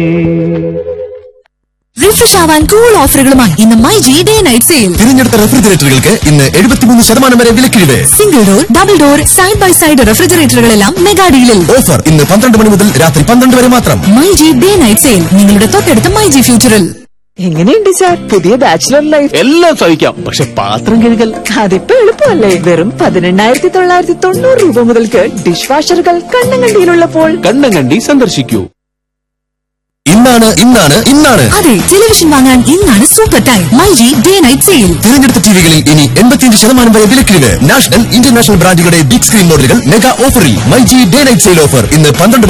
refresh ആവാൻ cool ഓഫറുകളുമായി ഇന്ന് my G day night sale തിരഞ്ഞെടുത്ത റെഫ്രിജറേറ്ററുകൾക്ക് ഇന്ന് എഴുപത്തിമൂന്ന് ശതമാനം വരെ വിലക്കിഴിവ് single door double door side by side റെഫ്രിജറേറ്ററുകളെല്ലാം മെഗാ ഡീലിൽ ഓഫർ ഇന്ന് പന്ത്രണ്ട് മണി മുതൽ രാത്രി പന്ത്രണ്ട് വരെ മാത്രം my G day night sale നിങ്ങളുടെ തൊട്ടടുത്ത മൈ ജി ഫ്യൂച്ചറിൽ എങ്ങനെയുണ്ട് സാർ പുതിയ ബാച്ചിലർ ലൈഫ് എല്ലാം സഹിക്കാം പക്ഷെ പാത്രം കഴുകൽ അതിപ്പോ എളുപ്പമല്ലേ വെറും പതിനെണ്ണായിരത്തി തൊള്ളായിരത്തി തൊണ്ണൂറ് രൂപ മുതൽക്ക് ഡിഷ് വാഷറുകൾ കണ്ണങ്കണ്ടിയിലുള്ളപ്പോൾ കണ്ണം കണ്ടി സന്ദർശിക്കൂ ഇന്നാണ് ഇന്നാണ് ഇന്നാണ് അതെ ടെലിവിഷൻ വാങ്ങാൻ ഇന്നാണ് super time my G day night sale തിരഞ്ഞെടുത്ത ടിവികളിൽ ഇനി എൺപത്തിയഞ്ച് ശതമാനം വരെ വിലക്കിഴിവ് നാഷണൽ ഇന്റർനാഷണൽ ബ്രാൻഡുകളുടെ ബിഗ് സ്ക്രീൻ മോഡലുകൾ മെഗാ ഓഫറിൽ my G day night sale offer ഇന്ന് പന്ത്രണ്ട്